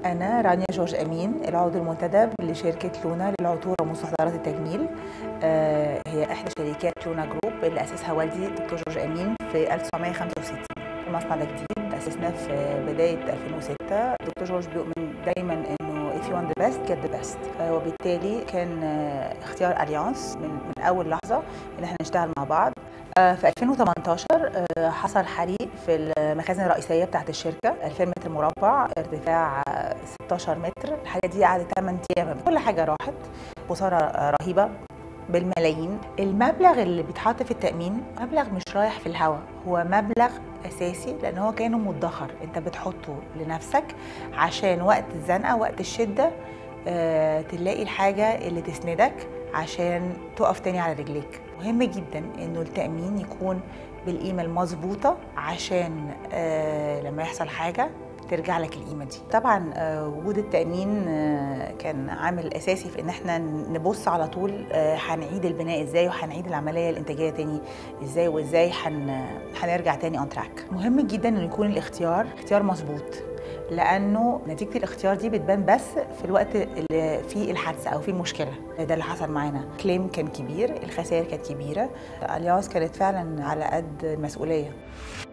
أنا رانيا جورج أمين العضو المنتدب لشركة لونا للعطورة ومستحضرات التجميل آه، هي إحدى شركات لونا جروب اللي أسسها والدي الدكتور جورج أمين في 1965 المصنع ده جديد أسسناه في بداية 2006 الدكتور جورج بيؤمن دايما إنه if you want the best get the best آه، وبالتالي كان آه، اختيار أليانس من, من أول لحظة إن احنا نشتغل مع بعض آه، في 2018 آه، حصل حريق في المخازن الرئيسيه بتاعه الشركه 2000 متر مربع ارتفاع آه، 16 متر الحاجه دي قعدت 8 ايام كل حاجه راحت خساره آه، رهيبه بالملايين المبلغ اللي بيتحط في التأمين مبلغ مش رايح في الهواء هو مبلغ أساسي لأن هو كأنه مدخر أنت بتحطه لنفسك عشان وقت الزنقة وقت الشدة آه، تلاقي الحاجة اللي تسندك عشان تقف تاني على رجليك مهم جدا انه التأمين يكون بالقيمة المظبوطة عشان آه، لما يحصل حاجة ترجع لك القيمة دي طبعا آه، وجود التأمين آه، كان عامل أساسي في إن احنا نبص على طول آه، هنعيد البناء إزاي وهنعيد العملية الإنتاجية تاني إزاي وإزاي هن- هنرجع تاني اون تراك مهم جدا إنه يكون الاختيار اختيار مظبوط لانه نتيجه الاختيار دي بتبان بس في الوقت اللي فيه الحادثه او فيه المشكله ده اللي حصل معانا كليم كان كبير الخسائر كانت كبيره الياس كانت فعلا على قد المسؤوليه